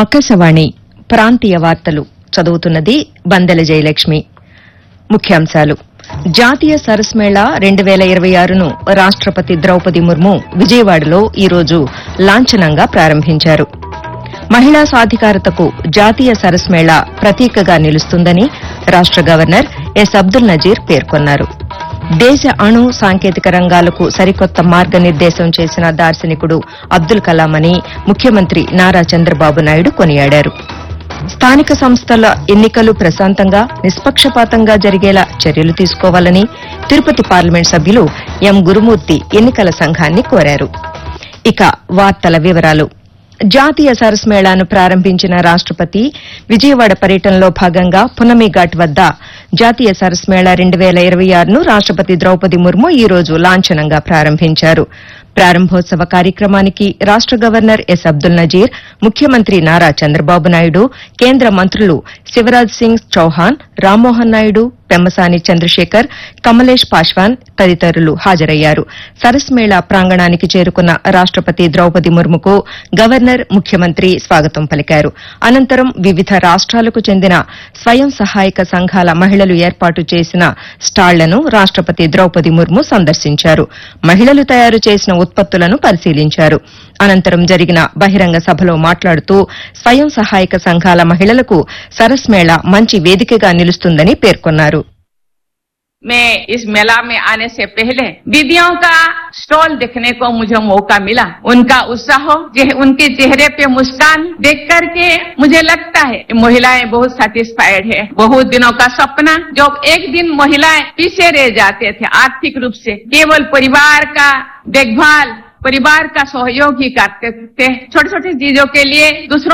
ఆకాశవాణి ప్రాంతీయ వార్తలు చదువుతున్నది బందెల జయలక్ష్మి ముఖ్యాంశాలు జాతీయ సరస్ మేళా రెండు వేల ఇరవై ఆరును రాష్టపతి ద్రౌపది ముర్ము విజయవాడలో ఈరోజు లాంఛనంగా ప్రారంభించారు మహిళా సాధికారతకు జాతీయ సరస్ మేళా ప్రతీకగా నిలుస్తుందని రాష్ట గవర్నర్ ఎస్ అబ్దుల్ నజీర్ పేర్కొన్నారు దేశ అణు సాంకేతిక రంగాలకు సరికొత్త మార్గనిర్దేశం చేసిన దార్శనికుడు అబ్దుల్ కలాం అని ముఖ్యమంత్రి నారా చంద్రబాబు నాయుడు కొనియాడారు స్థానిక సంస్థల ఎన్నికలు ప్రశాంతంగా నిష్పక్షపాతంగా జరిగేలా చర్యలు తీసుకోవాలని తిరుపతి పార్లమెంట్ సభ్యులు ఎం గురుమూర్తి ఎన్నికల సంఘాన్ని కోరారు ఇక వార్తల వివరాలు జాతీయ సరస్ మేళాను ప్రారంభించిన రాష్టపతి విజయవాడ పర్యటనలో భాగంగా పునమి ఘాట్ వద్ద జాతీయ సరస్ మేళా రెండు వేల ఇరవై ఆరును రాష్టపతి ద్రౌపది ముర్ము ఈ రోజు లాంఛనంగా ప్రారంభించారు ప్రారంభోత్సవ కార్యక్రమానికి రాష్ట గవర్నర్ ఎస్ అబ్దుల్ నజీర్ ముఖ్యమంత్రి నారా చంద్రబాబు నాయుడు కేంద్ర మంత్రులు శివరాజ్ సింగ్ చౌహాన్ రామ్మోహన్ నాయుడు పెమ్మసాని చంద్రశేఖర్ కమలేష్ పాశ్వాన్ తదితరులు హాజరయ్యారు సరస్ మేళా ప్రాంగణానికి చేరుకున్న రాష్టపతి ద్రౌపది ముర్ముకు గవర్నర్ ముఖ్యమంత్రి స్వాగతం పలికారు అనంతరం వివిధ రాష్ట్రాలకు చెందిన స్వయం సహాయక సంఘాల మహిళలు ఏర్పాటు చేసిన స్టాళ్లను రాష్టపతి ద్రౌపది ముర్ము సందర్శించారు మహిళలు తయారు చేసిన ఉత్పత్తులను పరిశీలించారు అనంతరం జరిగిన బహిరంగ సభలో మాట్లాడుతూ స్వయం సహాయక సంఘాల మహిళలకు సరస్ మేళా మంచి వేదికగా నిలుస్తుందని పేర్కొన్నారు मैं इस मेला में आने से पहले दीदियों का स्टॉल देखने को मुझे मौका मिला उनका उत्साह जे- उनके चेहरे पे मुस्कान देख करके मुझे लगता है कि महिलाएं बहुत सेटिस्फाइड है बहुत दिनों का सपना जब एक दिन महिलाएं पीछे रह जाते थे आर्थिक रूप से केवल परिवार का देखभाल परिवार का सहयोग ही करते थे छोटे छोटे चीजों के लिए दूसरों